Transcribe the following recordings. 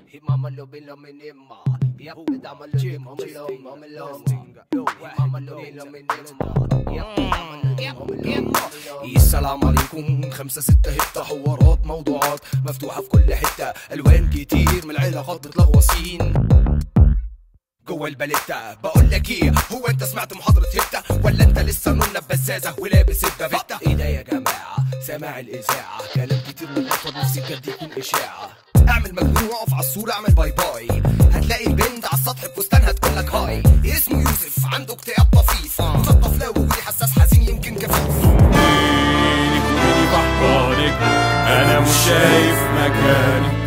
Mama lo bin lo minima. Yep, dama lo di mama lo mama lo Yo, mama lo bin lo minima. Yep, dama lo di mama lo mama lo السلام عليكم خمسة ستة هتة حوارات موضوعات مفتوحة في كل حتة ألوان كتير من العلاقات بتلغوصين جوه الباليتا بقول لك ايه هو انت سمعت محاضرة هبتة ولا انت لسه نونة بزازة ولابس البافيتا ايه ده يا جماعة سامع الإذاعة كلام كتير من الأطفال نفسي بجد يكون إشاعة اعمل مجنون واقف على الصورة اعمل باي باي هتلاقي البنت على السطح بفستانها تقول لك هاي اسمه يوسف عنده اكتئاب طفيف مثقف لا وولي حساس حزين يمكن كفيف كوني بحضانك انا مش شايف مكانك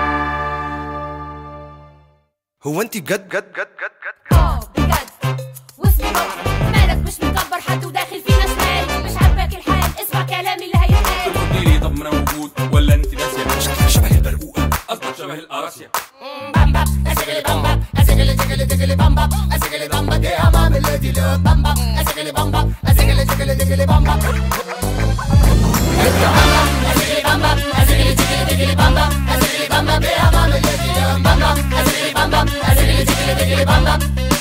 هو انت بجد بجد بجد بجد اه بجد واسمي بابا مالك مش مكبر حد وداخل فينا شمال مش عاجبك الحال اسمع كلامي اللي هيتقال تردي لي طب ما انا موجود ولا انت ناسيه شكلك شبه البرقوقة قصدك شبه القراصيه بامبا اسجلي بامبا اسجلي تجلي تجلي بامبا اسجلي بامبا دي امام الذي له بامبا اسجلي بامبا اسجلي تجلي تجلي بامبا اسجلي بامبا اسجلي تجلي تجلي بامبا اسجلي بامبا دي امام الذي له بامبا اسجلي بامبا اسجلي تجلي تجلي بامبا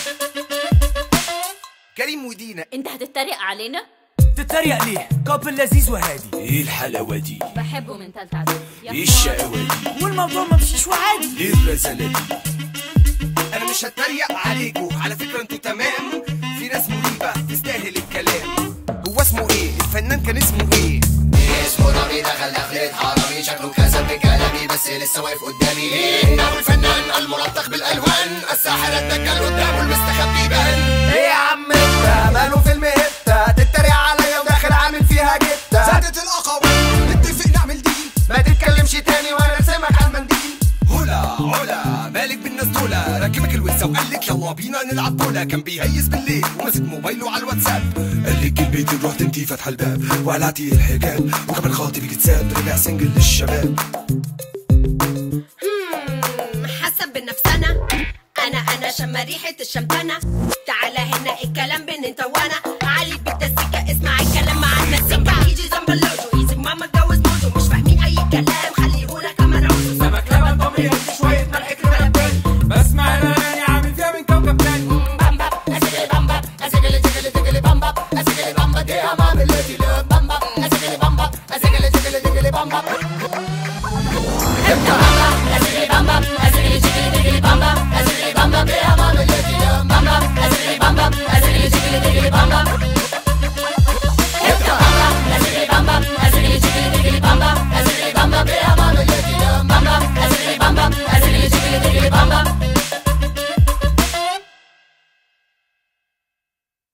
كريم ودينا انت هتتريق علينا تتريق ليه؟ كابل لذيذ وهادي ايه الحلاوة دي بحبه من تالتة اعدادي يا ايه حمار. الشقاوة دي والموضوع ما مشيش وعادي ايه الرزالة دي انا مش هتريق عليكم على فكرة انتوا تمام في ناس مريبة تستاهل الكلام هو اسمه ايه الفنان كان اسمه ايه اسمه رامي دخل دخلة حرامي شكله كذب بكلامي بس لسه واقف قدامي انه الفنان الملطخ بالالوان الساحر الدجال قدامه المستخبي بان ايه يا عم انت ماله فيلم هتة تتريق عليا وداخل عامل فيها جتة زادت الاقاويل نتفق نعمل دي ما تتكلمش تاني وانا ارسمك على المنديل هلا هلا مالك بالناس دولة راكبك الوسة وقال لك يلا بينا نلعب بولا كان بيهيس بالليل وماسك موبايله على الواتساب قال لك البيت رحت انتي فاتحة الباب وقلعتي الحجاب وكمان خاطبك اتساب رجع سنجل للشباب حسب بالنفسنا انا انا شم ريحه الشمبانه تعالى هنا الكلام